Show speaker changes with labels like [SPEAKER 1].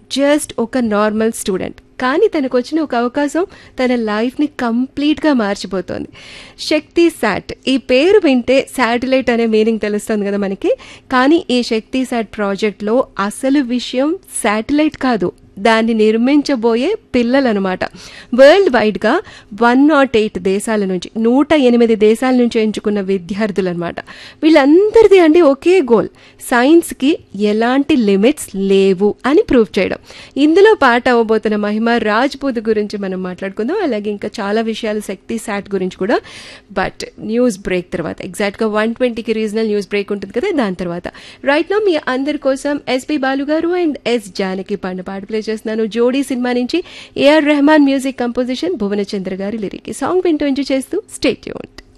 [SPEAKER 1] just ఒక normal student కానీ తనకు వచ్చిన ఒక అవకాశం తన లైఫ్ని కంప్లీట్గా మార్చిపోతుంది శక్తి శాట్ ఈ పేరు వింటే శాటిలైట్ అనే మీనింగ్ తెలుస్తుంది కదా మనకి కానీ ఈ శక్తి శాట్ ప్రాజెక్ట్లో అసలు విషయం శాటిలైట్ కాదు దాన్ని నిర్మించబోయే పిల్లలనమాట వరల్డ్ వైడ్గా వన్ నాట్ ఎయిట్ దేశాల నుంచి నూట ఎనిమిది దేశాల నుంచి ఎంచుకున్న విద్యార్థులు అనమాట వీళ్ళందరిది అండి ఒకే గోల్ సైన్స్కి ఎలాంటి లిమిట్స్ లేవు అని ప్రూవ్ చేయడం ఇందులో పాట అవ్వబోతున్న మహిమ రాజ్పూత్ గురించి మనం మాట్లాడుకుందాం అలాగే ఇంకా చాలా విషయాలు శక్తి శాట్ గురించి కూడా బట్ న్యూస్ బ్రేక్ తర్వాత ఎగ్జాక్ట్గా వన్ ట్వంటీకి రీజనల్ న్యూస్ బ్రేక్ ఉంటుంది కదా దాని తర్వాత రైట్ నా మీ అందరి కోసం ఎస్పి బాలు గారు అండ్ ఎస్ జానకి పాడిన పాట ప్లే చేస్తున్నాను జోడీ సినిమా నుంచి AR Rahman music composition Bhuvanachandra గారి లిరిక్ ఈ సాంగ్ వింటూ ఎంజాయ్ చేస్తూ స్టేట్ యూన్